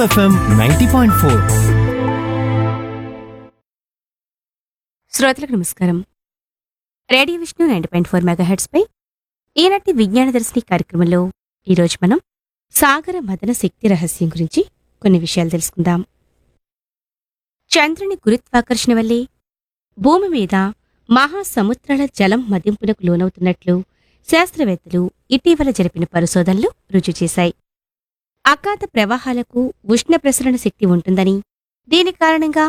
FM ninety point four శ్రోతలకు నమస్కారం radio Vishnu ninety point four megahertz పై ఈనాటి విజ్ఞాన దర్శిని కార్యక్రమంలో ఈరోజు మనం సాగర మదన శక్తి రహస్యం గురించి కొన్ని విషయాలు తెలుసుకుందాం చంద్రుని గురుత్వాకర్షణ వల్లే భూమి మీద మహాసముద్రాల జలం మదింపునకు లోనవుతున్నట్లు శాస్త్రవేత్తలు ఇటీవల జరిపిన పరిశోధనలు రుజువు చేశాయి అకాత ప్రవాహాలకు ఉష్ణ ప్రసరణ శక్తి ఉంటుందని దీని కారణంగా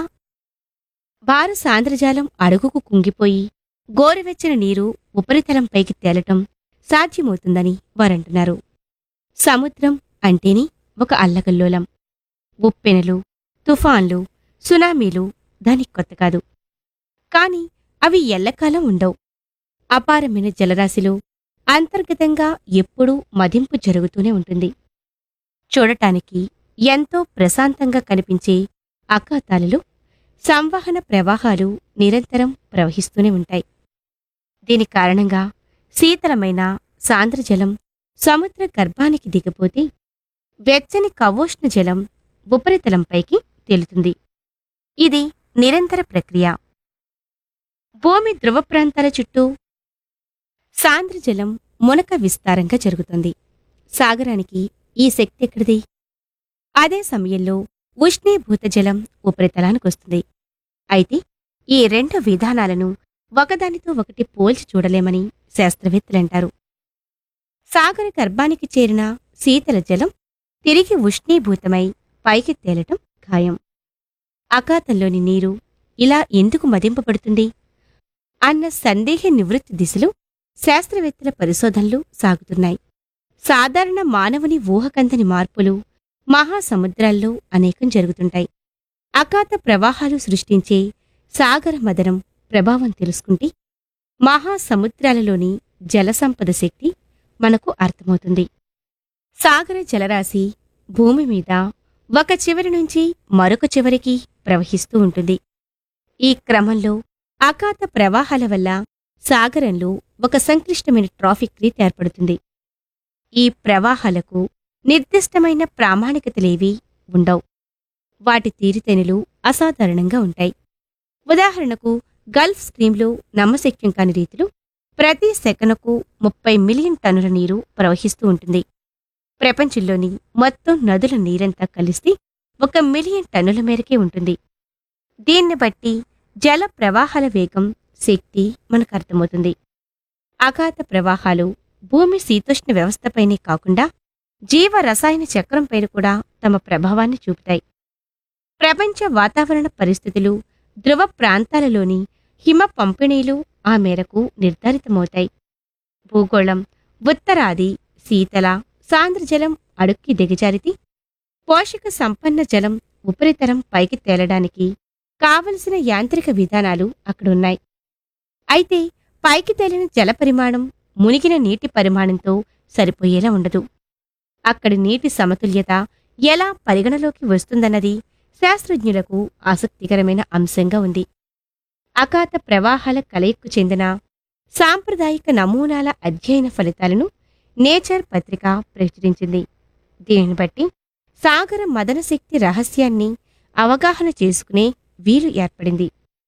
భార సాంద్రజాలం అడుగుకు కుంగిపోయి గోరువెచ్చని నీరు ఉపరితలంపైకి తేలటం సాధ్యమవుతుందని వారంటున్నారు సముద్రం అంటేనే ఒక అల్లకల్లోలం ఉప్పెనలు తుఫాన్లు సునామీలు దానికి కొత్త కాదు కాని అవి ఎల్లకాలం ఉండవు అపారమైన జలరాశిలో అంతర్గతంగా ఎప్పుడూ మదింపు జరుగుతూనే ఉంటుంది చూడటానికి ఎంతో ప్రశాంతంగా కనిపించే అకాతాలలో సంవహన ప్రవాహాలు నిరంతరం ప్రవహిస్తూనే ఉంటాయి దీని కారణంగా శీతలమైన సాంద్రజలం సముద్ర గర్భానికి దిగపోతే వెచ్చని కవోష్ణ జలం ఉపరితలంపైకి తేలుతుంది ఇది నిరంతర ప్రక్రియ భూమి ధ్రువ ప్రాంతాల చుట్టూ సాంద్రజలం మునక విస్తారంగా జరుగుతుంది సాగరానికి ఈ శక్తి ఎక్కడిది అదే సమయంలో ఉష్ణీభూత జలం ఉపరితలానికొస్తుంది అయితే ఈ రెండు విధానాలను ఒకదానితో ఒకటి పోల్చి చూడలేమని శాస్త్రవేత్తలంటారు సాగర గర్భానికి చేరిన శీతల జలం తిరిగి ఉష్ణీభూతమై పైకి తేలటం ఖాయం అకాతంలోని నీరు ఇలా ఎందుకు మదింపబడుతుంది అన్న సందేహ నివృత్తి దిశలో శాస్త్రవేత్తల పరిశోధనలు సాగుతున్నాయి సాధారణ మానవుని ఊహకందని మార్పులు మహాసముద్రాల్లో అనేకం జరుగుతుంటాయి అకాత ప్రవాహాలు సృష్టించే సాగర మదనం ప్రభావం తెలుసుకుంటే మహాసముద్రాలలోని జలసంపద శక్తి మనకు అర్థమవుతుంది సాగర జలరాశి భూమి మీద ఒక చివరి నుంచి మరొక చివరికి ప్రవహిస్తూ ఉంటుంది ఈ క్రమంలో అకాత ప్రవాహాల వల్ల సాగరంలో ఒక సంక్లిష్టమైన ట్రాఫిక్ రీత్ ఏర్పడుతుంది ఈ ప్రవాహాలకు నిర్దిష్టమైన ప్రామాణికతలేవీ ఉండవు వాటి తీరుతెనులు అసాధారణంగా ఉంటాయి ఉదాహరణకు గల్ఫ్ స్ట్రీంలో నమ్మశక్యం కాని రీతిలో ప్రతి సెకనుకు ముప్పై మిలియన్ టన్నుల నీరు ప్రవహిస్తూ ఉంటుంది ప్రపంచంలోని మొత్తం నదుల నీరంతా కలిస్తే ఒక మిలియన్ టన్నుల మేరకే ఉంటుంది దీన్ని బట్టి జల ప్రవాహాల వేగం శక్తి మనకు అర్థమవుతుంది అగాధ ప్రవాహాలు భూమి శీతోష్ణ వ్యవస్థపైనే కాకుండా జీవ రసాయన చక్రంపైన కూడా తమ ప్రభావాన్ని చూపుతాయి ప్రపంచ వాతావరణ పరిస్థితులు ధ్రువ ప్రాంతాలలోని హిమ పంపిణీలు ఆ మేరకు నిర్ధారితమవుతాయి భూగోళం ఉత్తరాది శీతల సాంద్రజలం అడుక్కి దిగజారితి పోషక సంపన్న జలం ఉపరితలం పైకి తేలడానికి కావలసిన యాంత్రిక విధానాలు అక్కడున్నాయి అయితే పైకి తేలిన జల పరిమాణం మునిగిన నీటి పరిమాణంతో సరిపోయేలా ఉండదు అక్కడి నీటి సమతుల్యత ఎలా పరిగణలోకి వస్తుందన్నది శాస్త్రజ్ఞులకు ఆసక్తికరమైన అంశంగా ఉంది అకాత ప్రవాహాల కలయిక్కు చెందిన సాంప్రదాయిక నమూనాల అధ్యయన ఫలితాలను నేచర్ పత్రిక ప్రచురించింది దీనిని బట్టి సాగర మదన శక్తి రహస్యాన్ని అవగాహన చేసుకునే వీలు ఏర్పడింది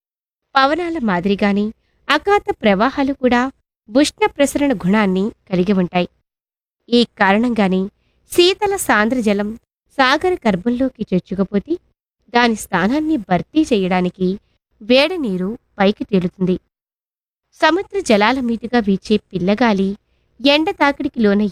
పవనాల మాదిరిగాని అకాత ప్రవాహాలు కూడా ఉష్ణ ప్రసరణ గుణాన్ని కలిగి ఉంటాయి ఈ కారణంగానే శీతల సాంద్రజలం సాగర గర్భంలోకి చొచ్చుకపోతే దాని స్థానాన్ని భర్తీ చేయడానికి వేడి నీరు పైకి తేలుతుంది సముద్ర జలాల మీదుగా వీచే పిల్లగాలి ఎండ తాకిడికి లోన